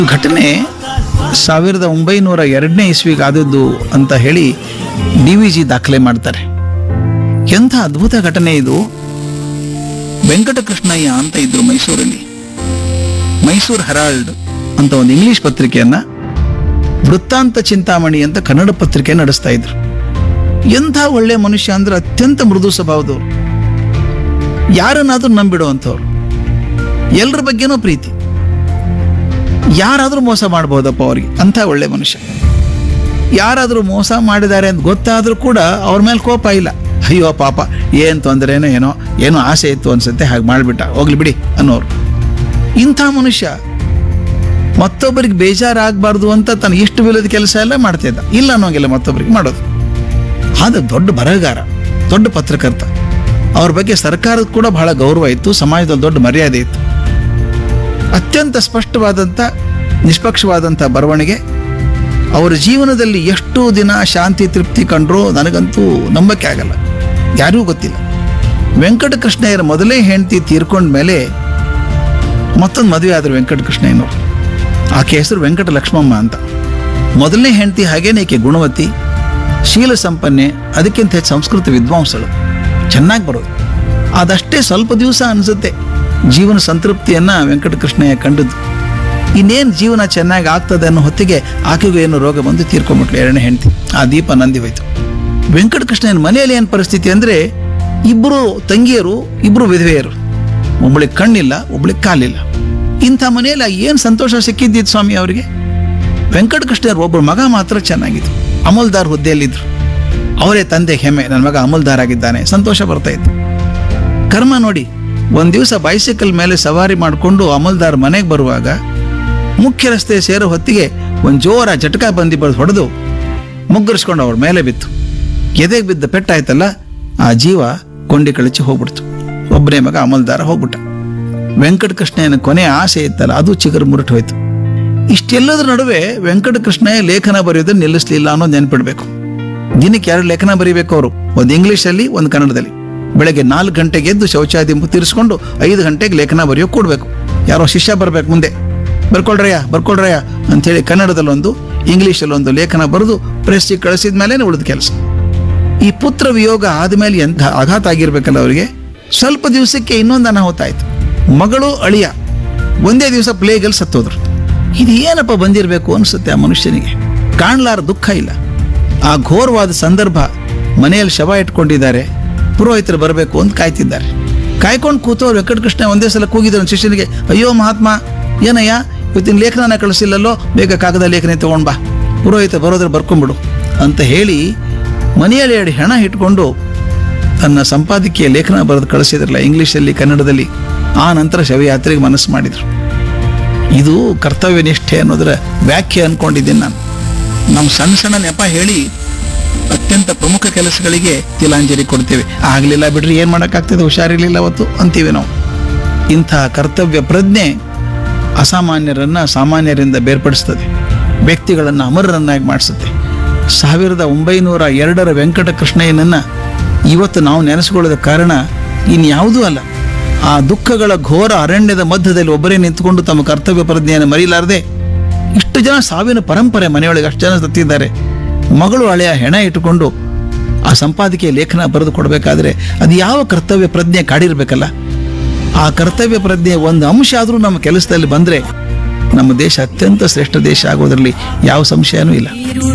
ಘಟನೆ ಸಾವಿರದ ಒಂಬೈನೂರ ಎರಡನೇ ಇಸ್ವಿಗೆ ಆದದ್ದು ಅಂತ ಹೇಳಿ ಡಿ ವಿ ಜಿ ದಾಖಲೆ ಮಾಡ್ತಾರೆ ಎಂಥ ಅದ್ಭುತ ಘಟನೆ ಇದು ವೆಂಕಟಕೃಷ್ಣಯ್ಯ ಅಂತ ಇದ್ರು ಮೈಸೂರಲ್ಲಿ ಮೈಸೂರು ಹೆರಾಲ್ಡ್ ಅಂತ ಒಂದು ಇಂಗ್ಲಿಷ್ ಪತ್ರಿಕೆಯನ್ನ ವೃತ್ತಾಂತ ಚಿಂತಾಮಣಿ ಅಂತ ಕನ್ನಡ ಪತ್ರಿಕೆ ನಡೆಸ್ತಾ ಇದ್ರು ಎಂಥ ಒಳ್ಳೆ ಮನುಷ್ಯ ಅಂದ್ರೆ ಅತ್ಯಂತ ಮೃದು ಸ್ವಭಾವದವ್ರು ಯಾರನ್ನಾದ್ರೂ ನಂಬಿಡುವಂಥವ್ರು ಎಲ್ಲರ ಬಗ್ಗೆನೂ ಪ್ರೀತಿ ಯಾರಾದರೂ ಮೋಸ ಮಾಡ್ಬೋದಪ್ಪ ಅವ್ರಿಗೆ ಅಂಥ ಒಳ್ಳೆ ಮನುಷ್ಯ ಯಾರಾದರೂ ಮೋಸ ಮಾಡಿದ್ದಾರೆ ಅಂತ ಗೊತ್ತಾದರೂ ಕೂಡ ಅವ್ರ ಮೇಲೆ ಕೋಪ ಇಲ್ಲ ಅಯ್ಯೋ ಪಾಪ ಏನು ತೊಂದರೆನೋ ಏನೋ ಏನೋ ಆಸೆ ಇತ್ತು ಅನ್ಸುತ್ತೆ ಹಾಗೆ ಮಾಡಿಬಿಟ್ಟ ಹೋಗ್ಲಿ ಬಿಡಿ ಅನ್ನೋರು ಇಂಥ ಮನುಷ್ಯ ಮತ್ತೊಬ್ಬರಿಗೆ ಬೇಜಾರಾಗಬಾರ್ದು ಅಂತ ತನ್ನ ಇಷ್ಟು ವಿಲ್ಲದ ಕೆಲಸ ಎಲ್ಲ ಮಾಡ್ತಿದ್ದ ಇಲ್ಲ ಅನ್ನೋಂಗಿಲ್ಲ ಮತ್ತೊಬ್ಬರಿಗೆ ಮಾಡೋದು ಆದ ದೊಡ್ಡ ಬರಹಗಾರ ದೊಡ್ಡ ಪತ್ರಕರ್ತ ಅವ್ರ ಬಗ್ಗೆ ಸರ್ಕಾರದ ಕೂಡ ಬಹಳ ಗೌರವ ಇತ್ತು ಸಮಾಜದಲ್ಲಿ ದೊಡ್ಡ ಮರ್ಯಾದೆ ಇತ್ತು ಅತ್ಯಂತ ಸ್ಪಷ್ಟವಾದಂಥ ನಿಷ್ಪಕ್ಷವಾದಂಥ ಬರವಣಿಗೆ ಅವರ ಜೀವನದಲ್ಲಿ ಎಷ್ಟು ದಿನ ಶಾಂತಿ ತೃಪ್ತಿ ಕಂಡ್ರೋ ನನಗಂತೂ ನಂಬಕ್ಕೆ ಆಗಲ್ಲ ಯಾರಿಗೂ ಗೊತ್ತಿಲ್ಲ ವೆಂಕಟಕೃಷ್ಣಯ್ಯರ ಮೊದಲೇ ಹೆಂಡತಿ ತೀರ್ಕೊಂಡ ಮೇಲೆ ಮತ್ತೊಂದು ಮದುವೆ ಆದರು ವೆಂಕಟಕೃಷ್ಣಯ್ಯನವರು ಆಕೆ ಹೆಸರು ವೆಂಕಟ ಲಕ್ಷ್ಮಮ್ಮ ಅಂತ ಮೊದಲನೇ ಹೆಂಡತಿ ಹಾಗೇನೆ ಈಕೆ ಗುಣವತಿ ಶೀಲ ಸಂಪನ್ನೆ ಅದಕ್ಕಿಂತ ಹೆಚ್ಚು ಸಂಸ್ಕೃತ ವಿದ್ವಾಂಸಳು ಚೆನ್ನಾಗಿ ಬರೋದು ಅದಷ್ಟೇ ಸ್ವಲ್ಪ ದಿವಸ ಅನಿಸುತ್ತೆ ಜೀವನ ಸಂತೃಪ್ತಿಯನ್ನ ವೆಂಕಟಕೃಷ್ಣಯ್ಯ ಕಂಡದ್ದು ಇನ್ನೇನು ಜೀವನ ಚೆನ್ನಾಗಿ ಆಗ್ತದೆ ಅನ್ನೋ ಹೊತ್ತಿಗೆ ಆಕೆಗೂ ಏನು ರೋಗ ಬಂದು ತೀರ್ಕೊಂಡ್ಬಿಟ್ಲು ಎರಡನೇ ಹೆಂಡತಿ ಆ ದೀಪ ನಂದಿ ಹೋಯ್ತು ವೆಂಕಟಕೃಷ್ಣಯ್ಯನ ಮನೆಯಲ್ಲಿ ಏನು ಪರಿಸ್ಥಿತಿ ಅಂದ್ರೆ ಇಬ್ಬರು ತಂಗಿಯರು ಇಬ್ಬರು ವಿಧವೆಯರು ಒಬ್ಬಳಿಗೆ ಕಣ್ಣಿಲ್ಲ ಒಬ್ಬಳಿಗೆ ಕಾಲಿಲ್ಲ ಇಂಥ ಮನೆಯಲ್ಲಿ ಏನು ಸಂತೋಷ ಸಿಕ್ಕಿದ್ದಿತ್ತು ಸ್ವಾಮಿ ಅವರಿಗೆ ವೆಂಕಟಕೃಷ್ಣಯ್ಯರು ಒಬ್ಬರು ಮಗ ಮಾತ್ರ ಚೆನ್ನಾಗಿತ್ತು ಅಮಲ್ದಾರ್ ಹುದ್ದೆಯಲ್ಲಿದ್ರು ಅವರೇ ತಂದೆ ಹೆಮ್ಮೆ ನನ್ನ ಮಗ ಅಮಲ್ದಾರ್ ಆಗಿದ್ದಾನೆ ಸಂತೋಷ ಬರ್ತಾ ಇತ್ತು ಕರ್ಮ ನೋಡಿ ಒಂದ್ ದಿವಸ ಬೈಸಿಕಲ್ ಮೇಲೆ ಸವಾರಿ ಮಾಡಿಕೊಂಡು ಅಮಲ್ದಾರ್ ಮನೆಗೆ ಬರುವಾಗ ಮುಖ್ಯ ರಸ್ತೆ ಸೇರೋ ಹೊತ್ತಿಗೆ ಒಂದು ಜೋರ ಜಟಕ ಬಂದಿ ಬರೆದು ಹೊಡೆದು ಮುಗ್ಗರಿಸ್ಕೊಂಡು ಅವ್ರ ಮೇಲೆ ಬಿತ್ತು ಎದೆಗೆ ಬಿದ್ದ ಪೆಟ್ಟಾಯ್ತಲ್ಲ ಆ ಜೀವ ಕೊಂಡಿ ಕಳಚಿ ಹೋಗ್ಬಿಡ್ತು ಒಬ್ಬನೇ ಮಗ ಅಮಲ್ದಾರ ಹೋಗ್ಬಿಟ್ಟ ವೆಂಕಟಕೃಷ್ಣಯ್ಯನ ಕೊನೆ ಆಸೆ ಇತ್ತಲ್ಲ ಅದು ಚಿಗುರು ಮುರುಟು ಹೋಯ್ತು ಇಷ್ಟೆಲ್ಲದರ ನಡುವೆ ವೆಂಕಟಕೃಷ್ಣಯ್ಯ ಲೇಖನ ಬರೆಯೋದನ್ನ ನಿಲ್ಲಿಸ್ಲಿಲ್ಲ ಅನ್ನೋದು ನೆನ್ಪಿಡ್ಬೇಕು ದಿನಕ್ಕೆ ಎರಡು ಲೇಖನ ಬರೀಬೇಕು ಅವರು ಒಂದು ಇಂಗ್ಲಿಷಲ್ಲಿ ಒಂದು ಕನ್ನಡದಲ್ಲಿ ಬೆಳಗ್ಗೆ ನಾಲ್ಕು ಗಂಟೆಗೆ ಎದ್ದು ಶೌಚಾದಿ ತೀರಿಸ್ಕೊಂಡು ಐದು ಗಂಟೆಗೆ ಲೇಖನ ಬರೆಯೋ ಕೊಡ್ಬೇಕು ಯಾರೋ ಶಿಷ್ಯ ಬರ್ಬೇಕು ಮುಂದೆ ಬರ್ಕೊಳ್ರಯ್ಯ ಬರ್ಕೊಳ್ರಯ್ಯ ಅಂಥೇಳಿ ಕನ್ನಡದಲ್ಲೊಂದು ಇಂಗ್ಲಿಷಲ್ಲಿ ಒಂದು ಲೇಖನ ಬರೆದು ಪ್ರೆಸ್ಸಿಗೆ ಕಳಿಸಿದ ಮೇಲೆ ಉಳಿದ ಕೆಲಸ ಈ ಪುತ್ರ ವಿಯೋಗ ಆದಮೇಲೆ ಎಂಥ ಆಘಾತ ಆಗಿರ್ಬೇಕಲ್ಲ ಅವರಿಗೆ ಸ್ವಲ್ಪ ದಿವಸಕ್ಕೆ ಇನ್ನೊಂದು ಅನಾಹುತ ಆಯ್ತು ಮಗಳು ಅಳಿಯ ಒಂದೇ ದಿವಸ ಪ್ಲೇಗಲ್ಲಿ ಸತ್ತೋದ್ರು ಇದು ಏನಪ್ಪ ಬಂದಿರಬೇಕು ಅನಿಸುತ್ತೆ ಆ ಮನುಷ್ಯನಿಗೆ ಕಾಣಲಾರ ದುಃಖ ಇಲ್ಲ ಆ ಘೋರವಾದ ಸಂದರ್ಭ ಮನೆಯಲ್ಲಿ ಶವ ಇಟ್ಕೊಂಡಿದ್ದಾರೆ ಪುರೋಹಿತರು ಬರಬೇಕು ಅಂತ ಕಾಯ್ತಿದ್ದಾರೆ ಕಾಯ್ಕೊಂಡು ಕೂತವ್ರು ವೆಂಕಟಕೃಷ್ಣ ಒಂದೇ ಸಲ ಕೂಗಿದ್ರು ನನ್ನ ಶಿಷ್ಯನಿಗೆ ಅಯ್ಯೋ ಮಹಾತ್ಮ ಏನಯ್ಯ ಇವತ್ತಿನ ಲೇಖನ ಕಳಿಸಿಲ್ಲಲ್ಲೋ ಬೇಗ ಕಾಗದ ಲೇಖನ ತಗೊಂಡ್ ಬಾ ಪುರೋಹಿತ ಬರೋದ್ರ ಬರ್ಕೊಂಬಿಡು ಅಂತ ಹೇಳಿ ಮನೆಯಲ್ಲಿ ಎರಡು ಹೆಣ ಇಟ್ಕೊಂಡು ತನ್ನ ಸಂಪಾದಕೀಯ ಲೇಖನ ಬರೆದು ಕಳಿಸಿದ್ರಲ್ಲ ಇಂಗ್ಲಿಷಲ್ಲಿ ಕನ್ನಡದಲ್ಲಿ ಆ ನಂತರ ಶವಯಾತ್ರೆಗೆ ಮನಸ್ಸು ಮಾಡಿದ್ರು ಇದು ಕರ್ತವ್ಯ ನಿಷ್ಠೆ ಅನ್ನೋದರ ವ್ಯಾಖ್ಯೆ ಅನ್ಕೊಂಡಿದ್ದೀನಿ ನಾನು ನಾವು ಸಣ್ಣ ಸಣ್ಣ ನೆಪ ಹೇಳಿ ಅತ್ಯಂತ ಪ್ರಮುಖ ಕೆಲಸಗಳಿಗೆ ತಿಲಾಂಜಲಿ ಕೊಡ್ತೇವೆ ಆಗ್ಲಿಲ್ಲ ಬಿಡ್ರಿ ಏನ್ ಮಾಡಕ್ಕಾಗ್ತದೆ ಹುಷಾರಿರ್ಲಿಲ್ಲ ಅವತ್ತು ಅಂತೀವಿ ನಾವು ಇಂಥ ಕರ್ತವ್ಯ ಪ್ರಜ್ಞೆ ಅಸಾಮಾನ್ಯರನ್ನ ಸಾಮಾನ್ಯರಿಂದ ಬೇರ್ಪಡಿಸ್ತದೆ ವ್ಯಕ್ತಿಗಳನ್ನು ಅಮರರನ್ನಾಗಿ ಮಾಡಿಸುತ್ತೆ ಸಾವಿರದ ಒಂಬೈನೂರ ಎರಡರ ವೆಂಕಟಕೃಷ್ಣಯ್ಯನನ್ನ ಇವತ್ತು ನಾವು ನೆನೆಸ್ಕೊಳ್ಳೋದ ಕಾರಣ ಇನ್ಯಾವುದೂ ಅಲ್ಲ ಆ ದುಃಖಗಳ ಘೋರ ಅರಣ್ಯದ ಮಧ್ಯದಲ್ಲಿ ಒಬ್ಬರೇ ನಿಂತುಕೊಂಡು ತಮ್ಮ ಕರ್ತವ್ಯ ಪ್ರಜ್ಞೆಯನ್ನು ಮರೀಲಾರದೆ ಇಷ್ಟು ಜನ ಸಾವಿನ ಪರಂಪರೆ ಮನೆಯೊಳಗೆ ಅಷ್ಟು ಜನ ಸತ್ತಿದ್ದಾರೆ ಮಗಳು ಹಳೆಯ ಹೆಣ ಇಟ್ಟುಕೊಂಡು ಆ ಸಂಪಾದಕೀಯ ಲೇಖನ ಬರೆದು ಕೊಡಬೇಕಾದ್ರೆ ಅದು ಯಾವ ಕರ್ತವ್ಯ ಪ್ರಜ್ಞೆ ಕಾಡಿರ್ಬೇಕಲ್ಲ ಆ ಕರ್ತವ್ಯ ಪ್ರಜ್ಞೆ ಒಂದು ಅಂಶ ಆದರೂ ನಮ್ಮ ಕೆಲಸದಲ್ಲಿ ಬಂದ್ರೆ ನಮ್ಮ ದೇಶ ಅತ್ಯಂತ ಶ್ರೇಷ್ಠ ದೇಶ ಆಗೋದ್ರಲ್ಲಿ ಯಾವ ಸಂಶಯನೂ ಇಲ್ಲ